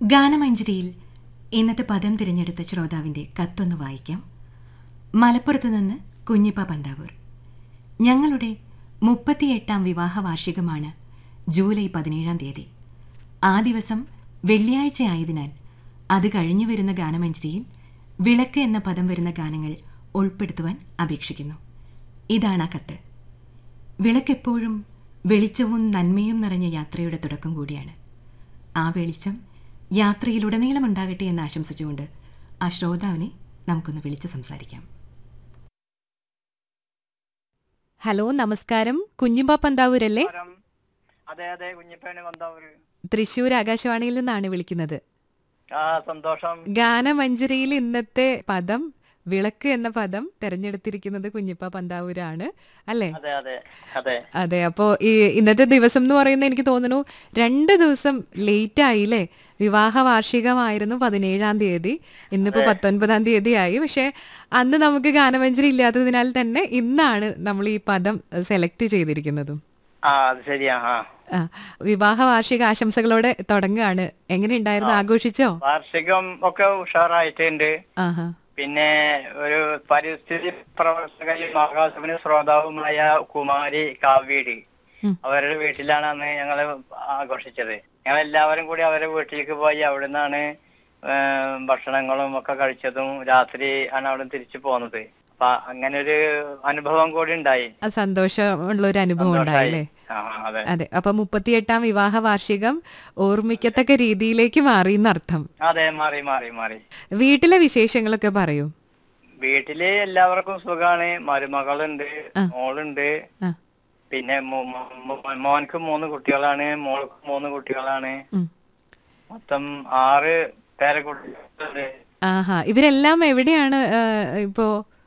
ഗാനമഞ്ജരിയിൽ ഇന്നത്തെ പദം തിരഞ്ഞെടുത്ത ശ്രോതാവിന്റെ കത്തൊന്ന് വായിക്കാം മലപ്പുറത്ത് നിന്ന് കുഞ്ഞിപ്പ പന്താവൂർ ഞങ്ങളുടെ മുപ്പത്തിയെട്ടാം വിവാഹ വാർഷികമാണ് ജൂലൈ പതിനേഴാം തീയതി ആ ദിവസം വെള്ളിയാഴ്ചയായതിനാൽ അത് കഴിഞ്ഞു വരുന്ന ഗാനമഞ്ജരിയിൽ വിളക്ക് എന്ന പദം വരുന്ന ഗാനങ്ങൾ ഉൾപ്പെടുത്തുവാൻ അപേക്ഷിക്കുന്നു ഇതാണ് ആ കത്ത് വിളക്കെപ്പോഴും വെളിച്ചവും നന്മയും നിറഞ്ഞ യാത്രയുടെ തുടക്കം കൂടിയാണ് ആ വെളിച്ചം യാത്രയിലുടനീളം ഉണ്ടാകട്ടെ എന്ന് ആശംസിച്ചുകൊണ്ട് ആ ശ്രോതാവിനെ നമുക്കൊന്ന് വിളിച്ച് സംസാരിക്കാം ഹലോ നമസ്കാരം കുഞ്ഞിമ്പ പന്താവൂരല്ലേ നമസ്കാരം. അതെ അതെ കുഞ്ഞിപ്പേന് വന്നവര് തൃശൂർ ആകാശവാണിയിൽ നിന്നാണ് വിളിക്കുന്നത് ആ സന്തോഷം ഗാനമഞ്ജരിയിൽ ഇന്നത്തെ പദം വിളക്ക് എന്ന പദം തെരഞ്ഞെടുത്തിരിക്കുന്നത് കുഞ്ഞിപ്പ പന്താവൂരാണ് അല്ലേ അതെ അതെ അതെ അതെ അപ്പോ ഈ ഇന്നത്തെ ദിവസം എന്ന് പറയുന്നത് എനിക്ക് തോന്നുന്നു രണ്ട് ദിവസം ലേറ്റ് ആയില്ലേ വിവാഹ വാർഷികമായിരുന്നു പതിനേഴാം തീയതി ഇന്നിപ്പോ പത്തൊൻപതാം തീയതി ആയി പക്ഷെ അന്ന് നമുക്ക് ഗാനമഞ്ജരി ഇല്ലാത്തതിനാൽ തന്നെ ഇന്നാണ് നമ്മൾ ഈ പദം സെലക്ട് ചെയ്തിരിക്കുന്നതും ആ അത് ശരിയാ ആ ആ വിവാഹ വാർഷിക ആശംസകളോടെ തുടങ്ങുകയാണ് എങ്ങനെയുണ്ടായിരുന്നു ആഘോഷിച്ചോ വാർഷികം ഒക്കെ ഉഷാറായിട്ടുണ്ട് ആഹാ പിന്നെ ഒരു പരിസ്ഥിതി പ്രവർത്തകയും ആകാശവാണി ശ്രോതാവുമായ കുമാരി കാവ്യടി ഉം. അവരുടെ വീട്ടിലാണ് അന്ന് ഞങ്ങള് ആഘോഷിച്ചത് ഞങ്ങൾ എല്ലാവരും കൂടി അവരുടെ വീട്ടിലേക്ക് പോയി അവിടെ നിന്നാണ് ഭക്ഷണങ്ങളും ഒക്കെ കഴിച്ചതും രാത്രി ആണ് അവിടെ തിരിച്ചു പോന്നത് അപ്പൊ അങ്ങനെ ഒരു അനുഭവം കൂടി ഉണ്ടായി ആ സന്തോഷമുള്ള ഒരു അനുഭവം ഉണ്ടായില്ലേ ആ അതെ അതെ അപ്പൊ മുപ്പത്തിയെട്ടാം വിവാഹ വാർഷികം ഓർമ്മിക്കത്തക്ക രീതിയിലേക്ക് മാറി എന്നർത്ഥം അതെ മാറി മാറി മാറി വീട്ടിലെ വിശേഷങ്ങളൊക്കെ പറയൂ വീട്ടില് എല്ലാവർക്കും സുഖാണ് മരുമകളുണ്ട് മോളുണ്ട് ആ പിന്നെ മോ- മോ- മോ- മോൻക്ക് മൂന്ന് കുട്ടികളാണ് മോൾക്ക് മൂന്ന് കുട്ടികളാണ് ഉം. മൊത്തം ആറ് പേരക്കുട്ടികളുണ്ട് ആഹാ ഇവരെല്ലാം എവിടെയാണ് ആ, ഇപ്പോ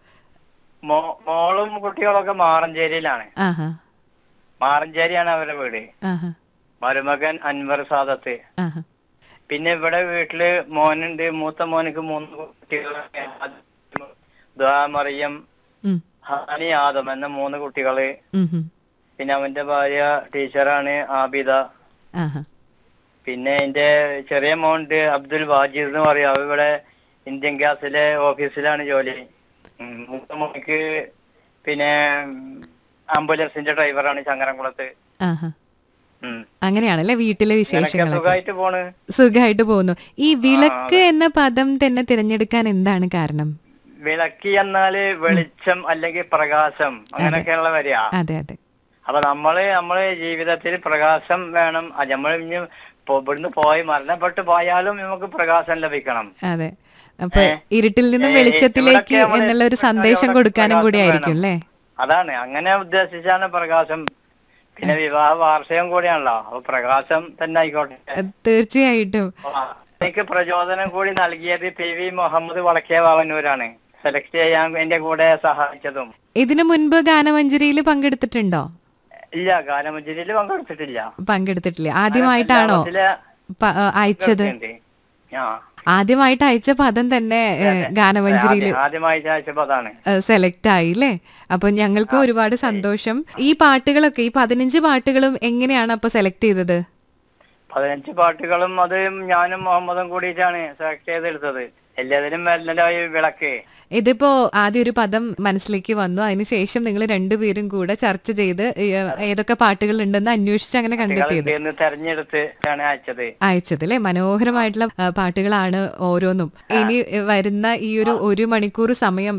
മോ- മോളും കുട്ടികളൊക്കെ മാറഞ്ചേരിയിലാണ് ആഹാ മാറഞ്ചേരിയാണ് അവരുടെ വീട് ആഹാ മരുമകൻ അൻവർ സാദത്ത് ആഹാ പിന്നെ ഇവിടെ വീട്ടില് മോനുണ്ട് മൂത്ത മോനക്ക് മൂന്ന് കുട്ടികളാണ് ദ്വാ മറിയം ഉം, ഹാനി ആദം എന്ന മൂന്ന് കുട്ടികള് ഉം, ഉം. പിന്നെ അവന്റെ ഭാര്യ ടീച്ചറാണ് ആബിദ ആഹാ പിന്നെ എന്റെ ചെറിയ മോണ്ട് അബ്ദുൽ വാജിദ് എന്ന് പറയും അവ ഇവിടെ ഇന്ത്യൻ ഗ്യാസിലെ ഓഫീസിലാണ് ജോലി ഉം, മൂത്ത മോനിക്ക് പിന്നെ ആംബുലൻസിന്റെ ഡ്രൈവറാണ് ചങ്ങരംകുളത്ത് ആഹാ ഉം. അങ്ങനെയാണല്ലേ വീട്ടിലെ ഇങ്ങനൊക്കെ വിശേഷങ്ങളൊക്കെ സുഖമായിട്ട് പോണ് സുഖമായിട്ട് പോകുന്നു ഈ വിളക്ക് എന്ന പദം തന്നെ തിരഞ്ഞെടുക്കാൻ എന്താണ് കാരണം വിളക്കി എന്നാല് വെളിച്ചം അല്ലെങ്കിൽ പ്രകാശം അങ്ങനെയൊക്കെയുള്ള വരിക അതെ അതെ അപ്പൊ നമ്മള് നമ്മളെ ജീവിതത്തിൽ പ്രകാശം വേണം അത് നമ്മൾ ഇനി പോ- ഇവിടുന്ന് പോയി മരണപ്പെട്ട് പോയാലും നമുക്ക് പ്രകാശം ലഭിക്കണം അതെ അപ്പൊ ഏ? ഇരുട്ടിൽ നിന്നും ഏ, വെളിച്ചത്തിലേക്ക് ഇവിടൊക്കെ നമ്മള് എന്നുള്ള ഒരു ഇവിടെ സന്ദേശം ഇവിടെ കൊടുക്കാനും കൂടി പ്രകാശം ആയിരിക്കും വേണം. അല്ലേ അതാണ് അങ്ങനെ ഉദ്ദേശിച്ചാണ് പ്രകാശം പിന്നെ വിവാഹ വാർഷികം കൂടിയാണല്ലോ അപ്പൊ പ്രകാശം തന്നെ ആയിക്കോട്ടെ അഹ് തീർച്ചയായിട്ടും അപ്പൊ എനിക്ക് പ്രചോദനം കൂടി നൽകിയത് പി വി മുഹമ്മദ് വളക്കിയ വാവന്നൂരാണ് സെലക്ട് ചെയ്യാൻ എന്റെ കൂടെ സഹായിച്ചതും ഇതിനു മുൻപ് ഗാനമഞ്ജരിയിൽ പങ്കെടുത്തിട്ടുണ്ടോ ഇല്ല ഗാനമഞ്ജരിയിൽ പങ്കെടുത്തിട്ടില്ല പങ്കെടുത്തിട്ടില്ല ആദ്യമായിട്ടാണോ കേരളത്തിലെ പ- ആ, അയച്ചത് ഉണ്ട്. ആ ആദ്യമായിട്ട് അയച്ച പദം തന്നെ ഗാനമഞ്ജരിയിൽ ആദ്യ- ആദ്യമായിട്ട് അയച്ചപ്പോ അതാണ് സെലക്ട് ആയില്ലേ അപ്പൊ ഞങ്ങൾക്ക് ഒരുപാട് സന്തോഷം ഈ പാട്ടുകളൊക്കെ ഈ പതിനഞ്ച് പാട്ടുകളും എങ്ങനെയാണ് അപ്പൊ സെലക്ട് ചെയ്തത് പതിനഞ്ച് പാട്ടുകളും അത് ഞാനും മുഹമ്മദും കൂടിയിട്ടാണ് സെലക്ട് ചെയ്തെടുത്തത് എല്ലാത്തിനും മെല്ലലായി വിളക്ക് ഇതിപ്പോ ആദ്യം ഒരു പദം മനസ്സിലേക്ക് വന്നു അതിനുശേഷം നിങ്ങൾ രണ്ടുപേരും കൂടെ ചർച്ച ചെയ്ത് ഈ, ഏതൊക്കെ പാട്ടുകൾ ഉണ്ടെന്ന് അന്വേഷിച്ച് അങ്ങനെ കണ്ടെത്തിയത് എന്ന് തെരഞ്ഞെടുത്ത് ആണ് അയച്ചത് അയച്ചത് അല്ലെ മനോഹരമായിട്ടുള്ള ആ, പാട്ടുകളാണ് ഓരോന്നും ഇനി വരുന്ന ഈ ഒരു ഒരു മണിക്കൂർ സമയം